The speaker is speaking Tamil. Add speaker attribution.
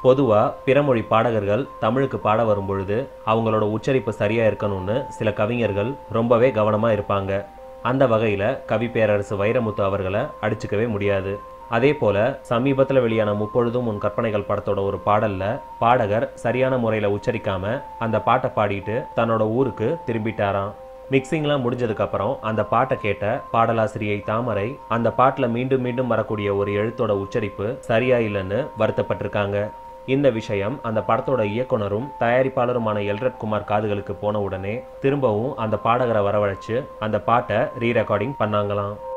Speaker 1: பொதுவாக பிறமொழி பாடகர்கள் தமிழுக்கு பாட வரும் பொழுது அவங்களோட உச்சரிப்பு சரியாக இருக்கணும்னு சில கவிஞர்கள் ரொம்பவே கவனமாக இருப்பாங்க அந்த வகையில் கவி பேரரசு வைரமுத்து அவர்களை அடிச்சுக்கவே முடியாது அதே போல சமீபத்தில் வெளியான முப்பொழுதும் உன் கற்பனைகள் படத்தோட ஒரு பாடல்ல பாடகர் சரியான முறையில் உச்சரிக்காம அந்த பாட்டை பாடிட்டு தன்னோட ஊருக்கு திரும்பிட்டாராம் மிக்சிங்லாம் முடிஞ்சதுக்கு அப்புறம் அந்த பாட்டை கேட்ட பாடலாசிரியை தாமரை அந்த பாட்டில் மீண்டும் மீண்டும் வரக்கூடிய ஒரு எழுத்தோட உச்சரிப்பு சரியா இல்லைன்னு வருத்தப்பட்டிருக்காங்க இந்த விஷயம் அந்த படத்தோட இயக்குனரும் தயாரிப்பாளருமான எல்ரட் குமார் காதுகளுக்கு போன உடனே திரும்பவும் அந்த பாடகரை வரவழைச்சு அந்த பாட்டை ரீ ரெக்கார்டிங் பண்ணாங்களாம்